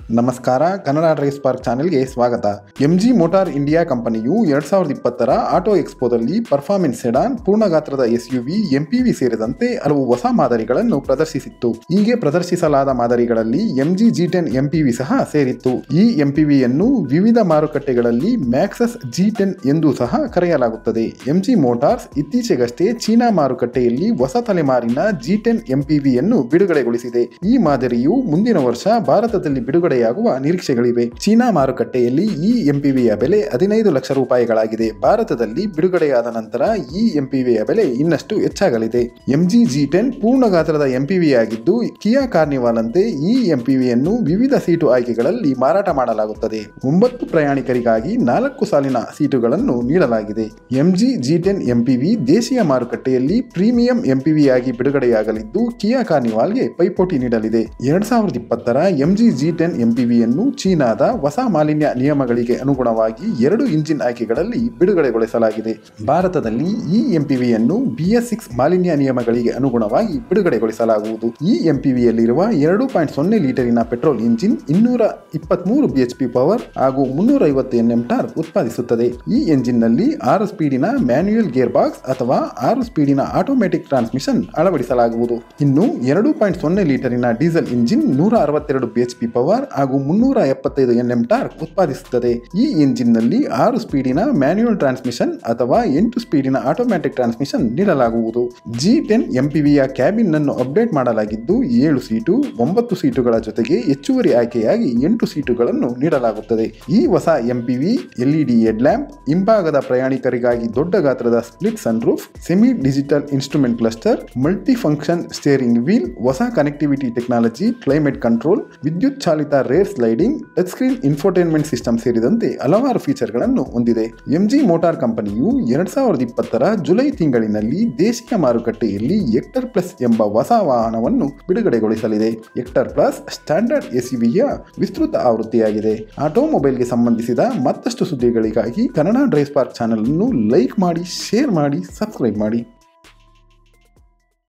ನಮಸ್ಕಾರ Kannada drive spark ಚಾನೆಲ್ಗೆ ಸ್ವಾಗತ ಎಂಜಿ ಮೋಟಾರ್ ಇಂಡಿಯಾ ಕಂಪನಿಯು ಎರಡ್ ಸಾವಿರದ ಇಪ್ಪತ್ತರ ಆಟೋ ಎಕ್ಸ್ಪೋದಲ್ಲಿ ಪರ್ಫಾರ್ಮೆನ್ಸ್ ಸೆಡಾನ್ ಪೂರ್ಣ ಗಾತ್ರದ ಎಸ್ಯುವಿ ಎಂಪಿವಿ ಸೇರಿದಂತೆ ಹಲವು ಹೊಸ ಮಾದರಿಗಳನ್ನು ಪ್ರದರ್ಶಿಸಿತ್ತು ಹೀಗೆ ಪ್ರದರ್ಶಿಸಲಾದ ಮಾದರಿಗಳಲ್ಲಿ ಎಂಜಿ ಜಿ ಟೆನ್ ಎಂಪಿವಿ ಸಹ ಸೇರಿತ್ತು ಈ ಎಂಪಿವಿಯನ್ನು ವಿವಿಧ ಮಾರುಕಟ್ಟೆಗಳಲ್ಲಿ ಮ್ಯಾಕ್ಸಸ್ ಜಿ ಟೆನ್ ಎಂದು ಸಹ ಕರೆಯಲಾಗುತ್ತದೆ ಎಂಜಿ ಮೋಟಾರ್ಸ್ ಇತ್ತೀಚೆಗಷ್ಟೇ ಚೀನಾ ಮಾರುಕಟ್ಟೆಯಲ್ಲಿ ಹೊಸ ತಲೆಮಾರಿನ ಜಿ ಟೆನ್ ಎಂಪಿವಿಯನ್ನು ಬಿಡುಗಡೆಗೊಳಿಸಿದೆ ಈ ಮಾದರಿಯು ಮುಂದಿನ ವರ್ಷ ಭಾರತದಲ್ಲಿ ಬಿಡುಗಡೆಯಾಗುವ ನಿರೀಕ್ಷೆಗಳಿವೆ ಚೀನಾ ಮಾರುಕಟ್ಟೆಯಲ್ಲಿ ಈ ಎಂಪಿವಿಯ ಬೆಲೆ ಹದಿನೈದು ಲಕ್ಷ ರೂಪಾಯಿಗಳಾಗಿದೆ ಭಾರತದಲ್ಲಿ ಬಿಡುಗಡೆಯಾದ ನಂತರ ಈ ಎಂಪಿವಿಯ ಬೆಲೆ ಇನ್ನಷ್ಟು ಹೆಚ್ಚಾಗಲಿದೆ ಎಂಜಿ ಜಿ ಟೆನ್ ಪೂರ್ಣ ಗಾತ್ರದ ಎಂಪಿವಿ ಆಗಿದ್ದು ಕಿಯಾ ಕಾರ್ನಿವಾಲ್ ಅಂತೆ ಈ ಎಂಪಿವಿಯನ್ನು ವಿವಿಧ ಸೀಟು ಆಯ್ಕೆಗಳಲ್ಲಿ ಮಾರಾಟ ಮಾಡಲಾಗುತ್ತದೆ ಒಂಬತ್ತು ಪ್ರಯಾಣಿಕರಿಗಾಗಿ ನಾಲ್ಕು ಸಾಲಿನ ಸೀಟುಗಳನ್ನು ನೀಡಲಾಗಿದೆ ಎಂಜಿ ಜಿ ಟೆನ್ ಎಂಪಿವಿ ದೇಶೀಯ ಮಾರುಕಟ್ಟೆಯಲ್ಲಿ ಪ್ರೀಮಿಯಂ ಎಂಪಿವಿ ಆಗಿ ಬಿಡುಗಡೆಯಾಗಲಿದ್ದು ಕಿಯಾ ಕಾರ್ನಿವಾಲ್ಗೆ ಪೈಪೋಟಿ ನೀಡಲಿದೆ ಎರಡ್ ಸಾವಿರದ ಇಪ್ಪತ್ತರ ಎಂಜಿ ಜಿ ಟೆನ್ ಎಂಪಿವಿಯನ್ನು ಚೀನಾದ ಹೊಸ ಮಾಲಿನ್ಯ ನಿಯಮಗಳಿಗೆ ಅನುಗುಣವಾಗಿ ಎರಡು ಇಂಜಿನ್ ಆಯ್ಕೆಗಳಲ್ಲಿ ಬಿಡುಗಡೆಗೊಳಿಸಲಾಗಿದೆ ಭಾರತದಲ್ಲಿ ಈ ಎಂಪಿವಿಯನ್ನು ಬಿಎಸ್ ಸಿಕ್ಸ್ ಮಾಲಿನ್ಯ ನಿಯಮಗಳಿಗೆ ಅನುಗುಣವಾಗಿ ಬಿಡುಗಡೆಗೊಳಿಸಲಾಗುವುದು ಈ ಎಂಪಿವಿಯಲ್ಲಿರುವ ಎರಡು ಪಾಯಿಂಟ್ ಸೊನ್ನೆ ಲೀಟರಿನ ಪೆಟ್ರೋಲ್ ಇಂಜಿನ್ ಇನ್ನೂರ ಇಪ್ಪತ್ಮೂರು ಬಿಎಚ್ಪಿ ಪವರ್ ಹಾಗೂ ಮುನ್ನೂರ ಐವತ್ತು ಎನ್ಎಂ ಟಾರ್ಕ್ ಉತ್ಪಾದಿಸುತ್ತದೆ ಈ ಎಂಜಿನ್ನಲ್ಲಿ ಆರು ಸ್ಪೀಡಿನ ಮ್ಯಾನ್ಯುಯಲ್ ಗೇರ್ ಬಾಕ್ಸ್ ಅಥವಾ ಆರು ಸ್ಪೀಡಿನ ಆಟೋಮ್ಯಾಟಿಕ್ ಟ್ರಾನ್ಸ್ಮಿಷನ್ ಅಳವಡಿಸಲಾಗುವುದು ಇನ್ನು ಎರಡು ಪಾಯಿಂಟ್ ಸೊನ್ನೆ ಲೀಟರಿನ ಡೀಸೆಲ್ ಇಂಜಿನ್ ನೂರ ಅರವತ್ತೆರಡು ಬಿಎಚ್ಪಿ ಪವರ್ ಹಾಗೂ ಮುನ್ನೂರ ಎಪ್ಪತ್ತೈದು ಎನ್ಎಂ ಟಾರ್ಕ್ ಉತ್ಪಾದಿಸುತ್ತದೆ ಈ ಇಂಜಿನ್ನಲ್ಲಿ ಆರು ಸ್ಪೀಡಿನ ಮ್ಯಾನ್ಯುಯಲ್ ಟ್ರಾನ್ಸ್ಮಿಷನ್ ಅಥವಾ ಎಂಟು ಸ್ಪೀಡಿನ ಆಟೋಮ್ಯಾಟಿಕ್ ಟ್ರಾನ್ಸ್ಮಿಷನ್ ನೀಡಲಾಗುವುದು ಜಿ ಟೆನ್ ಎಂಪಿವಿಯ ಕ್ಯಾಬಿನ್ ಅನ್ನು ಅಪ್ಡೇಟ್ ಮಾಡಲಾಗಿದ್ದು ಏಳು ಸೀಟು ಒಂಬತ್ತು ಸೀಟುಗಳ ಜೊತೆಗೆ ಹೆಚ್ಚುವರಿ ಆಯ್ಕೆಯಾಗಿ ಎಂಟು ಸೀಟುಗಳನ್ನು ನೀಡಲಾಗುತ್ತದೆ ಈ ಹೊಸ ಎಂಪಿವಿ ಎಲ್ಇಡಿ ಹೆಡ್ ಲ್ಯಾಂಪ್ ಹಿಂಭಾಗದ ಪ್ರಯಾಣಿಕರಿಗಾಗಿ ದೊಡ್ಡ ಗಾತ್ರದ split sunroof semi digital instrument cluster multi function steering wheel ಹೊಸ ಕನೆಕ್ಟಿವಿಟಿ ಟೆಕ್ನಾಲಜಿ ಕ್ಲೈಮೇಟ್ ಕಂಟ್ರೋಲ್ ವಿದ್ಯುತ್ ಚಾಲಿತ rear sliding touch screen infotainment system ಸೇರಿದಂತೆ ಹಲವಾರು ಫೀಚರ್ಗಳನ್ನು ಹೊಂದಿದೆ ಎಂಜಿ ಮೋಟಾರ್ ಕಂಪನಿಯು ಎರಡ್ ಸಾವಿರದ ಇಪ್ಪತ್ತರ ಜುಲೈ ತಿಂಗಳಿನಲ್ಲಿ ದೇಶೀಯ ಮಾರುಕಟ್ಟೆಯಲ್ಲಿ ಎಕ್ಟರ್ ಪ್ಲಸ್ ಎಂಬ ಹೊಸ ವಾಹನವನ್ನು ಬಿಡುಗಡೆಗೊಳಿಸಲಿದೆ ಎಕ್ಟರ್ ಪ್ಲಸ್ ಸ್ಟ್ಯಾಂಡರ್ಡ್ ಎಸ್ಯುವಿಯ ವಿಸ್ತೃತ ಆವೃತ್ತಿಯಾಗಿದೆ ಆಟೋಮೊಬೈಲ್ಗೆ ಸಂಬಂಧಿಸಿದ ಮತ್ತಷ್ಟು ಸುದ್ದಿಗಳಿಗಾಗಿ ಕನ್ನಡ ಡ್ರೈವ್ ಪಾರ್ಕ್ ಚಾನಲ್ ಅನ್ನು ಲೈಕ್ ಮಾಡಿ ಶೇರ್ ಮಾಡಿ ಸಬ್ಸ್ಕ್ರೈಬ್ ಮಾಡಿ